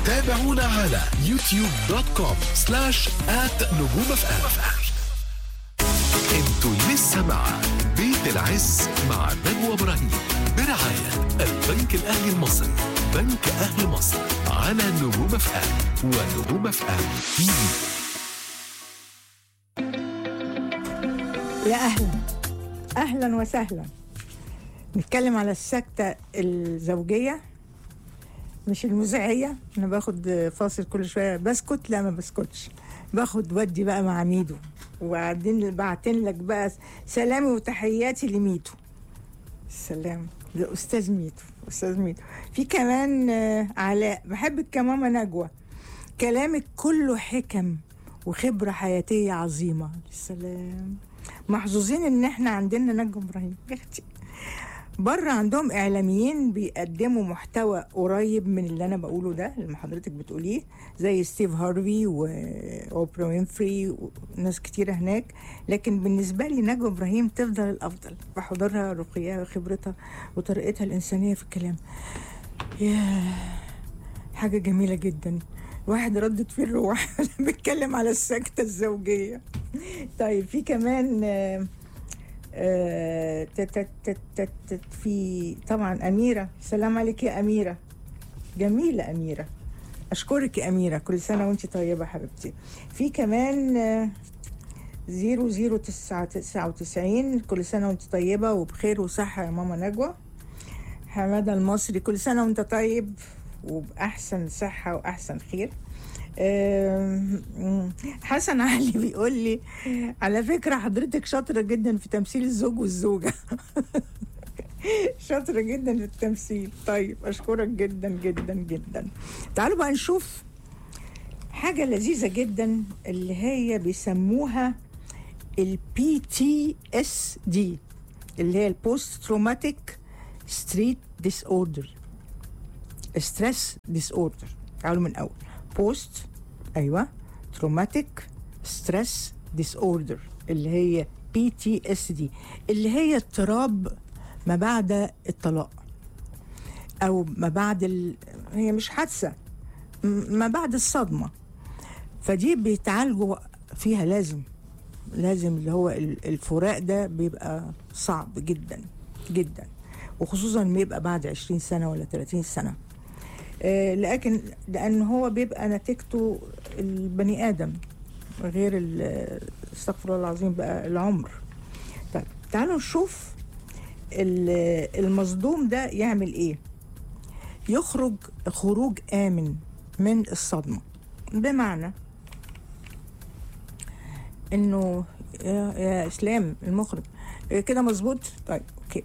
تابعونا على يوتيوب دوت كوم سلاش آت نجوم اف ام انتوا لسه مع بيت العز مع نجوى ابراهيم برعاية البنك الاهلي المصري بنك اهل مصر على نجوم اف ام ونجوم اف ام تي في يا اهلا اهلا وسهلا نتكلم على السكتة الزوجية مش المذيعية انا باخد فاصل كل شوية بسكت لا ما بسكتش باخد ودي بقى مع ميدو وبعدين بعتين لك بقى سلامي وتحياتي لميدو السلام ده استاذ ميدو استاذ ميدو في كمان آه، علاء بحبك كماما نجوى كلامك كله حكم وخبرة حياتية عظيمة السلام محظوظين ان احنا عندنا نجم ابراهيم يا اختي بره عندهم اعلاميين بيقدموا محتوى قريب من اللي انا بقوله ده اللي حضرتك بتقوليه زي ستيف هارفي واوبرا وينفري وناس كتيره هناك لكن بالنسبه لي نجوى ابراهيم تفضل الافضل بحضرها رقيها وخبرتها وطريقتها الانسانيه في الكلام ياه حاجه جميله جدا واحد ردت فيه الروح بيتكلم على السكته الزوجيه طيب في كمان آه، آه، تت- تت- تت- تت- تت- في طبعا أميرة سلام عليك يا أميرة جميلة أميرة أشكرك يا أميرة كل سنة وأنت طيبة حبيبتي في كمان آه، زيرو زيرو تسعة تسعة وتسعين كل سنة وأنت طيبة وبخير وصحة يا ماما نجوى حمادة المصري كل سنة وأنت طيب وبأحسن صحة وأحسن خير آم، حسن علي بيقول لي على فكرة حضرتك شاطرة جدا في تمثيل الزوج والزوجة شاطرة جدا في التمثيل طيب أشكرك جدا جدا جدا تعالوا بقى نشوف حاجة لذيذة جدا اللي هي بيسموها البي تي اس دي اللي هي البوست تروماتيك ستريت ديس اوردر ستريس ديس اوردر تعالوا من اول بوست ايوه تروماتيك ستريس ديس اوردر اللي هي بي تي اس دي اللي هي اضطراب ما بعد الطلاق او ما بعد ال... هي مش حادثه م- ما بعد الصدمه فدي بيتعالجوا فيها لازم لازم اللي هو ال- الفراق ده بيبقى صعب جدا جدا وخصوصا ما يبقى بعد 20 سنه ولا 30 سنه آه، لكن لان هو بيبقى نتيجته البني ادم غير ال- استغفر الله العظيم بقى العمر طيب تعالوا نشوف ال- المصدوم ده يعمل ايه يخرج خروج امن من الصدمه بمعنى انه يا, يا اسلام المخرج إيه كده مظبوط طيب اوكي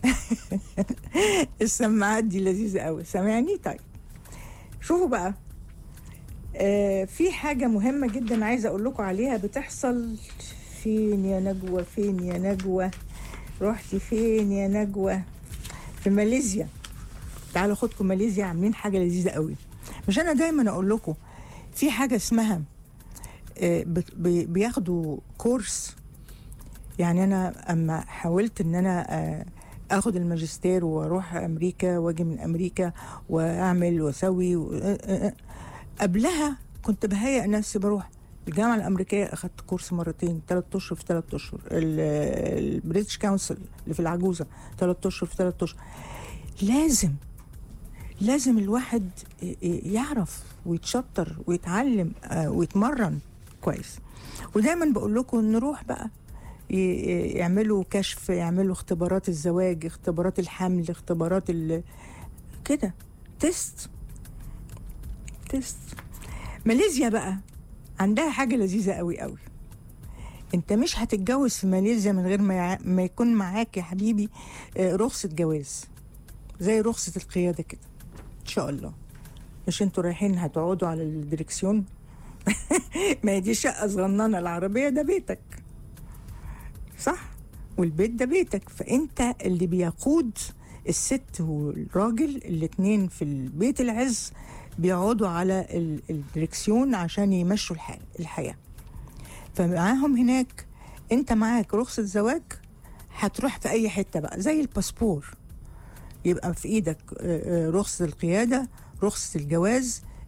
السماعات دي لذيذه قوي سامعني طيب شوفوا بقى آه في حاجه مهمه جدا عايزه اقول لكم عليها بتحصل فين يا نجوى فين يا نجوى رحتي فين يا نجوى في ماليزيا تعالوا خدكم ماليزيا عاملين حاجه لذيذه قوي مش انا دايما اقول لكم في حاجه اسمها آه، بت- بي- بياخدوا كورس يعني انا اما حاولت ان انا آه، اخد الماجستير واروح امريكا واجي من امريكا واعمل واسوي و- آه، آه، آه. قبلها كنت بهيئ نفسي بروح الجامعه الامريكيه اخدت كورس مرتين ثلاث اشهر في ثلاث اشهر ال- البريتش كونسل اللي في العجوزه ثلاث اشهر في ثلاث اشهر لازم لازم الواحد ي- ي- يعرف ويتشطر ويتعلم آه، ويتمرن كويس ودايما بقول لكم نروح بقى ي- ي- يعملوا كشف يعملوا اختبارات الزواج اختبارات الحمل اختبارات ال... كده تيست تيست ماليزيا بقى عندها حاجة لذيذة قوي قوي انت مش هتتجوز في ماليزيا من غير ما, يع... ما يكون معاك يا حبيبي آه، رخصة جواز زي رخصة القيادة كده ان شاء الله مش انتوا رايحين هتقعدوا على الدركسيون ما هي دي شقة صغننة العربية ده بيتك صح والبيت ده بيتك فانت اللي بيقود الست والراجل الاتنين في البيت العز بيقعدوا على ال- الدركسيون عشان يمشوا الحال الحياة فمعاهم هناك انت معاك رخصة زواج هتروح في اي حتة بقى زي الباسبور يبقى في ايدك آه، آه، رخصة القيادة رخصة الجواز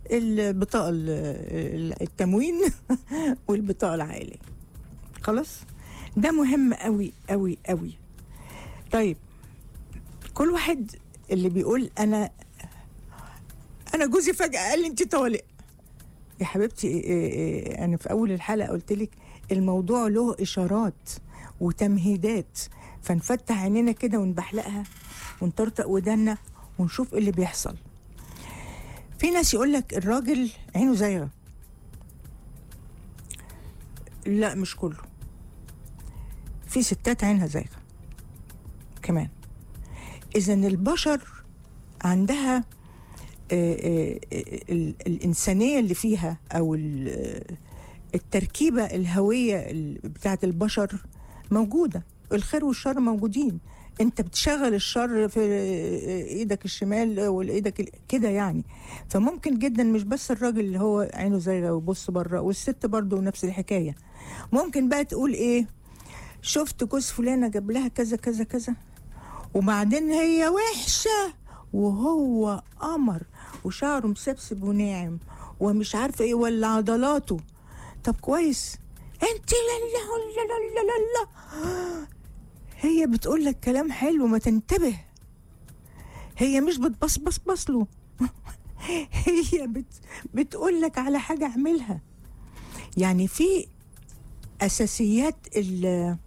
البطاقة ال- ال- التموين والبطاقة العائلية خلاص ده مهم قوي قوي قوي طيب كل واحد اللي بيقول انا انا جوزي فجأة قال لي انت طالق يا حبيبتي إيه إيه إيه، انا في اول الحلقة قلت لك الموضوع له اشارات وتمهيدات فنفتح عينينا كده ونبحلقها ونطرطق ودنا ونشوف ايه اللي بيحصل في ناس يقول لك الراجل عينه زايغه لا مش كله في ستات عينها زايغه كمان اذا البشر عندها آه، آه، ال- الانسانيه اللي فيها او ال- التركيبه الهويه ال- بتاعت البشر موجوده الخير والشر موجودين انت بتشغل الشر في ايدك الشمال والايدك ال- كده يعني فممكن جدا مش بس الراجل اللي هو عينه زايغه ويبص بره والست برضه نفس الحكايه ممكن بقى تقول ايه شفت جوز فلانه جاب لها كذا كذا كذا وبعدين هي وحشه وهو قمر وشعره مسبسب وناعم ومش عارفه ايه ولا عضلاته طب كويس انت لا لا لا لا لا لا, لا. هي بتقول لك كلام حلو ما تنتبه هي مش بتبصبص بصله هي بت بتقول لك على حاجه اعملها يعني في اساسيات ال-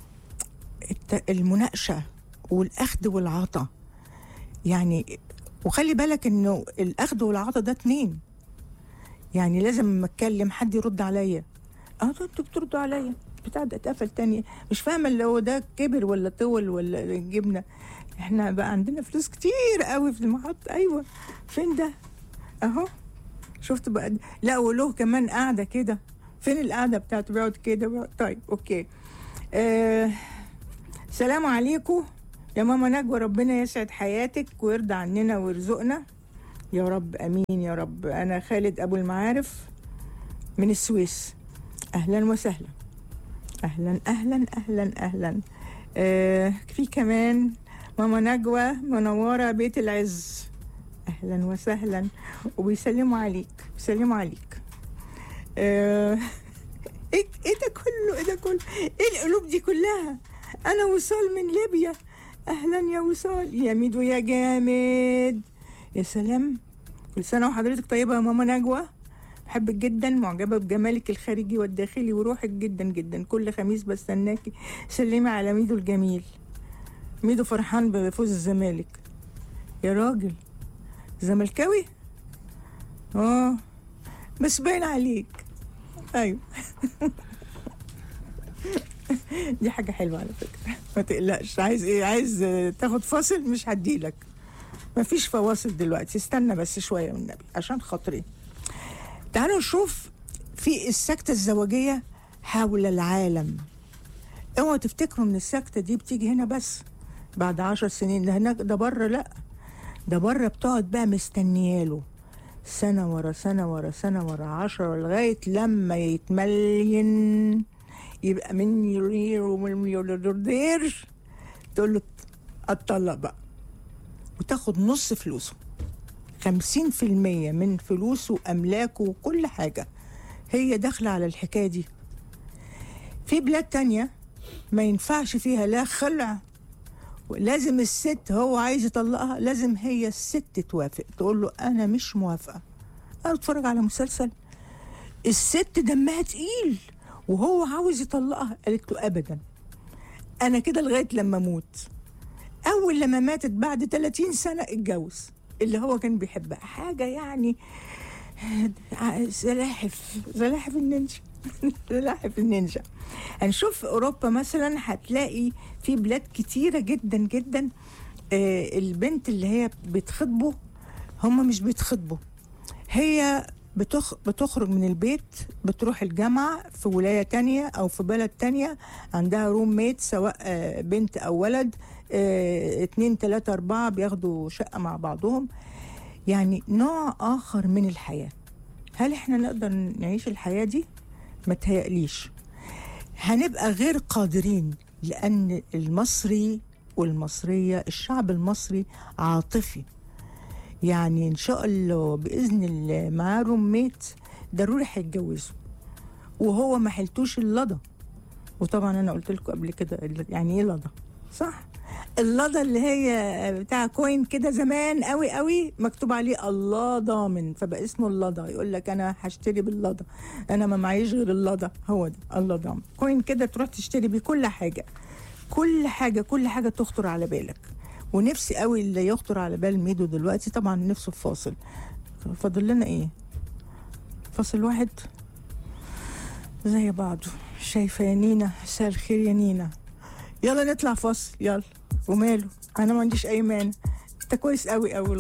الت- المناقشه والاخذ والعطاء يعني وخلي بالك انه الاخذ والعطاء ده اتنين يعني لازم لما اتكلم حد يرد عليا اه ده انتوا بتردوا عليا بتاع ده اتقفل تاني مش فاهمه اللي هو ده كبر ولا طول ولا جبنا احنا بقى عندنا فلوس كتير قوي في المحط ايوه فين ده اهو شفت بقى ده. لا وله كمان قاعده كده فين القعده بتاعته بيقعد كده بيقعد- طيب اوكي آه سلام عليكم يا ماما نجوى ربنا يسعد حياتك ويرضى عننا ويرزقنا يا رب امين يا رب انا خالد ابو المعارف من السويس اهلا وسهلا اهلا اهلا اهلا اهلا آه في كمان ماما نجوى منوره بيت العز اهلا وسهلا وبيسلموا عليك بيسلموا عليك آه ايه إيه ده كله ايه ده كله ايه القلوب دي كلها انا وصال من ليبيا اهلا يا وصال يا ميدو يا جامد يا سلام كل سنه وحضرتك طيبه يا ماما نجوى بحبك جدا معجبه بجمالك الخارجي والداخلي وروحك جدا جدا كل خميس بستناكي سلمي على ميدو الجميل ميدو فرحان بفوز الزمالك يا راجل زملكاوي اه بس باين عليك ايوه دي حاجة حلوة على فكرة ما تقلقش عايز ايه عايز آه، تاخد فاصل مش هديلك مفيش فواصل دلوقتي استنى بس شوية والنبي عشان خاطري تعالوا نشوف في السكتة الزواجية حول العالم اوعوا تفتكروا ان السكتة دي بتيجي هنا بس بعد عشر سنين ده هناك ده بره لا ده بره بتقعد بقى مستنياله سنة ورا سنة ورا سنة ورا عشرة لغاية لما يتملين يبقى من يرير ومن ملياردير تقول له اتطلق بقى وتاخد نص فلوسه خمسين في المية من فلوسه وأملاكه وكل حاجة هي داخلة على الحكاية دي في بلاد تانية ما ينفعش فيها لا خلع لازم الست هو عايز يطلقها لازم هي الست توافق تقول له انا مش موافقه انا اتفرج على مسلسل الست دمها تقيل وهو عاوز يطلقها قالت له ابدا انا كده لغايه لما اموت اول لما ماتت بعد 30 سنه اتجوز اللي هو كان بيحبها حاجه يعني سلاحف سلاحف النينجا سلاحف النينجا هنشوف في اوروبا مثلا هتلاقي في بلاد كتيره جدا جدا آه، البنت اللي هي بتخطبه هم مش بيتخطبوا هي بتخ... بتخرج من البيت بتروح الجامعة في ولاية تانية أو في بلد تانية عندها روم ميت سواء آه، بنت أو ولد آه، اتنين تلاتة أربعة بياخدوا شقة مع بعضهم يعني نوع آخر من الحياة هل احنا نقدر نعيش الحياة دي؟ ما تهيأليش هنبقى غير قادرين لأن المصري والمصرية الشعب المصري عاطفي يعني ان شاء الله باذن الله معاه روميت ضروري هيتجوزوا وهو ما حلتوش اللضا وطبعا انا قلت لكم قبل كده يعني ايه لضا صح اللضا اللي هي بتاع كوين كده زمان قوي قوي مكتوب عليه الله ضامن فبقى اسمه اللضا يقول لك انا هشتري باللضا انا ما معيش غير اللضا هو ده الله ضامن كوين كده تروح تشتري بيه كل حاجه كل حاجه كل حاجه تخطر على بالك ونفسي قوي اللي يخطر على بال ميدو دلوقتي طبعا نفسه في فاصل فاضل لنا ايه فاصل واحد زي بعضه شايفه يا نينا مساء الخير يا نينا يلا نطلع فاصل يلا وماله انا ما عنديش اي مانع انت كويس قوي قوي